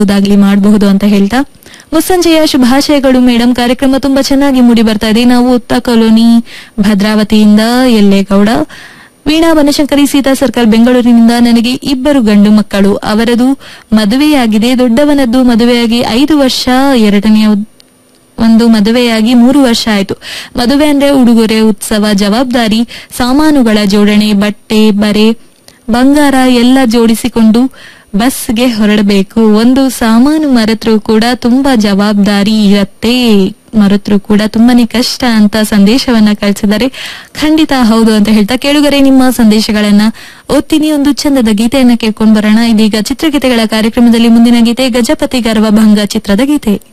ಾಗ್ಲಿ ಮಾಡಬಹುದು ಅಂತ ಹೇಳ್ತಾ ಮುಸ್ಸಂಜೆಯ ಶುಭಾಶಯಗಳು ಮೇಡಮ್ ಕಾರ್ಯಕ್ರಮ ತುಂಬಾ ಚೆನ್ನಾಗಿ ಮೂಡಿ ಬರ್ತಾ ಇದೆ ನಾವು ಉತ್ತ ಕಾಲೋನಿ ಭದ್ರಾವತಿಯಿಂದ ಯಲ್ಲೇಗೌಡ ವೀಣಾ ಬನಶಂಕರಿ ಸೀತಾ ಸರ್ಕಲ್ ಬೆಂಗಳೂರಿನಿಂದ ನನಗೆ ಇಬ್ಬರು ಗಂಡು ಮಕ್ಕಳು ಅವರದು ಮದುವೆಯಾಗಿದೆ ದೊಡ್ಡವನದ್ದು ಮದುವೆಯಾಗಿ ಐದು ವರ್ಷ ಎರಡನೆಯ ಒಂದು ಮದುವೆಯಾಗಿ ಮೂರು ವರ್ಷ ಆಯ್ತು ಮದುವೆ ಅಂದ್ರೆ ಉಡುಗೊರೆ ಉತ್ಸವ ಜವಾಬ್ದಾರಿ ಸಾಮಾನುಗಳ ಜೋಡಣೆ ಬಟ್ಟೆ ಬರೆ ಬಂಗಾರ ಎಲ್ಲ ಜೋಡಿಸಿಕೊಂಡು ಬಸ್ಗೆ ಹೊರಡಬೇಕು ಒಂದು ಸಾಮಾನು ಮರೆತರೂ ಕೂಡ ತುಂಬಾ ಜವಾಬ್ದಾರಿ ಇರತ್ತೆ ಮರೆತರೂ ಕೂಡ ತುಂಬಾನೇ ಕಷ್ಟ ಅಂತ ಸಂದೇಶವನ್ನ ಕಳಿಸಿದ್ದಾರೆ ಖಂಡಿತ ಹೌದು ಅಂತ ಹೇಳ್ತಾ ಕೇಳುಗರೆ ನಿಮ್ಮ ಸಂದೇಶಗಳನ್ನ ಓದ್ತೀನಿ ಒಂದು ಚಂದದ ಗೀತೆಯನ್ನ ಕೇಳ್ಕೊಂಡ್ ಬರೋಣ ಇದೀಗ ಚಿತ್ರಗೀತೆಗಳ ಕಾರ್ಯಕ್ರಮದಲ್ಲಿ ಮುಂದಿನ ಗೀತೆ ಗಜಪತಿ ಗರ್ವಭಂಗ ಚಿತ್ರದ ಗೀತೆ